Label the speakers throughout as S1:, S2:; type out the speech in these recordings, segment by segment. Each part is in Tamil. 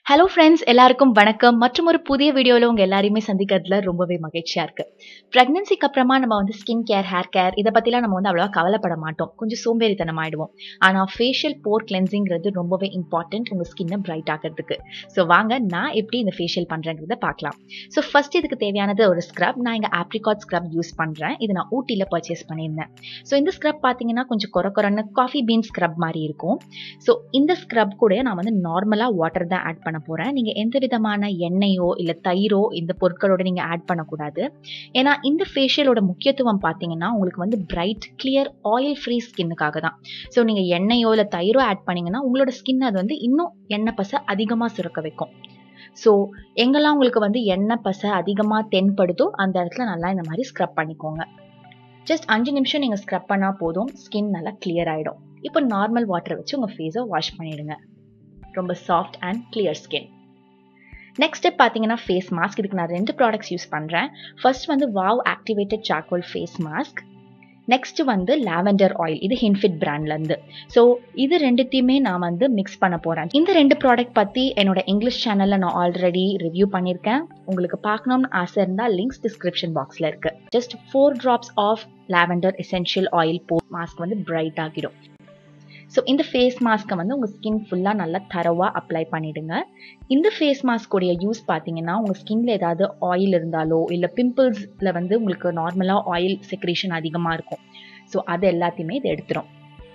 S1: ஹலோ ஃப்ரெண்ட்ஸ் எல்லாருக்கும் வணக்கம் மற்றும் ஒரு புதிய வீடியோவில் உங்கள் எல்லாரையுமே சந்திக்கிறதுல ரொம்பவே மகிழ்ச்சியாக இருக்குது ப்ரெக்னன்சிக்கு அப்புறமா நம்ம வந்து ஸ்கின் கேர் ஹேர் கேர் இதை பற்றிலாம் நம்ம வந்து அவ்வளோவா கவலைப்பட மாட்டோம் கொஞ்சம் சோம்பேறித்தனம் ஆயிடுவோம் ஆனால் ஃபேஷியல் போர் கிளென்சிங்கிறது ரொம்பவே இம்பார்ட்டன்ட் உங்கள் ஸ்கின்னை பிரைட் ஆகிறதுக்கு ஸோ வாங்க நான் எப்படி இந்த ஃபேஷியல் பண்ணுறேங்கிறத பார்க்கலாம் ஸோ ஃபர்ஸ்ட் இதுக்கு தேவையானது ஒரு ஸ்க்ரப் நான் இங்கே ஆப்ரிகாட் ஸ்க்ரப் யூஸ் பண்ணுறேன் இது நான் ஊட்டியில் பர்ச்சேஸ் பண்ணியிருந்தேன் ஸோ இந்த ஸ்க்ரப் பார்த்தீங்கன்னா கொஞ்சம் குறை குறைன்னு காஃபி பீன் ஸ்க்ரப் மாதிரி இருக்கும் ஸோ இந்த ஸ்க்ரப் கூட நான் வந்து நார்மலாக வாட்டர் தான் ஆட் பண்ண போகிறேன் நீங்கள் எந்த விதமான எண்ணெயோ இல்லை தயிரோ இந்த பொருட்களோட நீங்கள் ஆட் பண்ணக்கூடாது ஏன்னா இந்த ஃபேஷியலோட முக்கியத்துவம் பார்த்தீங்கன்னா உங்களுக்கு வந்து பிரைட் கிளியர் ஆயில் ஃப்ரீ ஸ்கின்னுக்காக தான் ஸோ நீங்கள் எண்ணெயோ இல்லை தயிரோ ஆட் பண்ணீங்கன்னா உங்களோட ஸ்கின் அது வந்து இன்னும் எண்ணெய் பசை அதிகமாக சுரக்க வைக்கும் ஸோ எங்கெல்லாம் உங்களுக்கு வந்து எண்ணெய் பசை அதிகமாக தென்படுதோ அந்த இடத்துல நல்லா இந்த மாதிரி ஸ்க்ரப் பண்ணிக்கோங்க ஜஸ்ட் அஞ்சு நிமிஷம் நீங்கள் ஸ்க்ரப் பண்ணால் போதும் ஸ்கின் நல்லா கிளியர் ஆகிடும் இப்போ நார்மல் வாட்டரை வச்சு உங்கள் ஃபேஸை வாஷ் பண்ணிடுங்க ரொம்ப soft and clear skin next step பார்த்தீங்கன்னா ஃபேஸ் மாஸ்க் இதுக்கு நான் ரெண்டு ப்ராடக்ட்ஸ் யூஸ் பண்ணுறேன் ஃபர்ஸ்ட் வந்து wow activated charcoal face mask next வந்து லாவெண்டர் ஆயில் இது ஹின்ஃபிட் பிராண்ட்லேருந்து ஸோ இது ரெண்டுத்தையுமே நான் வந்து மிக்ஸ் பண்ண போகிறேன் இந்த ரெண்டு ப்ராடக்ட் பற்றி என்னோட இங்கிலீஷ் சேனலில் நான் ஆல்ரெடி ரிவ்யூ பண்ணியிருக்கேன் உங்களுக்கு பார்க்கணும்னு ஆசை இருந்தால் லிங்க்ஸ் டிஸ்கிரிப்ஷன் பாக்ஸில் இருக்குது just four drops of lavender essential oil போ மாஸ்க் வந்து பிரைட் ஆகிடும் ஸோ இந்த ஃபேஸ் மாஸ்க்கை வந்து உங்கள் ஸ்கின் ஃபுல்லாக நல்லா தரவாக அப்ளை பண்ணிவிடுங்க இந்த ஃபேஸ் மாஸ்கோடைய யூஸ் பார்த்தீங்கன்னா உங்கள் ஸ்கின்ல ஏதாவது ஆயில் இருந்தாலோ இல்லை பிம்பிள்ஸில் வந்து உங்களுக்கு நார்மலாக ஆயில் செக்ரேஷன் அதிகமாக இருக்கும் ஸோ அது எல்லாத்தையுமே இது எடுத்துரும்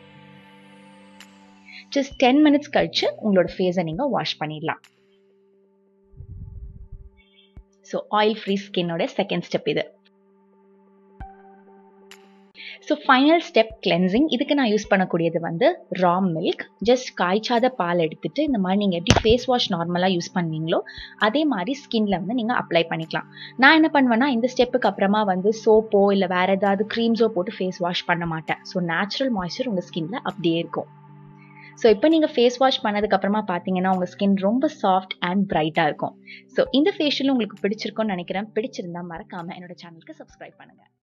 S1: ஜஸ்ட் டென் மினிட்ஸ் கழிச்சு உங்களோட ஃபேஸை நீங்கள் வாஷ் பண்ணிடலாம் ஸோ ஆயில் ஃப்ரீ ஸ்கின்னோட செகண்ட் ஸ்டெப் இது ஸோ ஃபைனல் ஸ்டெப் கிளென்சிங் இதுக்கு நான் யூஸ் பண்ணக்கூடியது வந்து ரா மில்க் ஜஸ்ட் காய்ச்சாத பால் எடுத்துட்டு இந்த மாதிரி நீங்கள் எப்படி ஃபேஸ் வாஷ் நார்மலாக யூஸ் பண்ணுவீங்களோ அதே மாதிரி ஸ்கின்ல வந்து நீங்கள் அப்ளை பண்ணிக்கலாம் நான் என்ன பண்ணுவேன்னா இந்த ஸ்டெப்புக்கு அப்புறமா வந்து சோப்போ இல்லை வேற ஏதாவது க்ரீம்ஸோ போட்டு ஃபேஸ் வாஷ் பண்ண மாட்டேன் ஸோ நேச்சுரல் மாய்ஸ்சர் உங்கள் ஸ்கின்ல அப்படியே இருக்கும் ஸோ இப்போ நீங்கள் ஃபேஸ் வாஷ் பண்ணதுக்கப்புறமா பார்த்தீங்கன்னா உங்கள் ஸ்கின் ரொம்ப சாஃப்ட் அண்ட் பிரைட்டாக இருக்கும் ஸோ இந்த ஃபேஷியலும் உங்களுக்கு பிடிச்சிருக்கும்னு நினைக்கிறேன் பிடிச்சிருந்தா மறக்காமல் என்னோட சேனலுக்கு சப்ஸ்கிரைப் பண்ணுங்கள்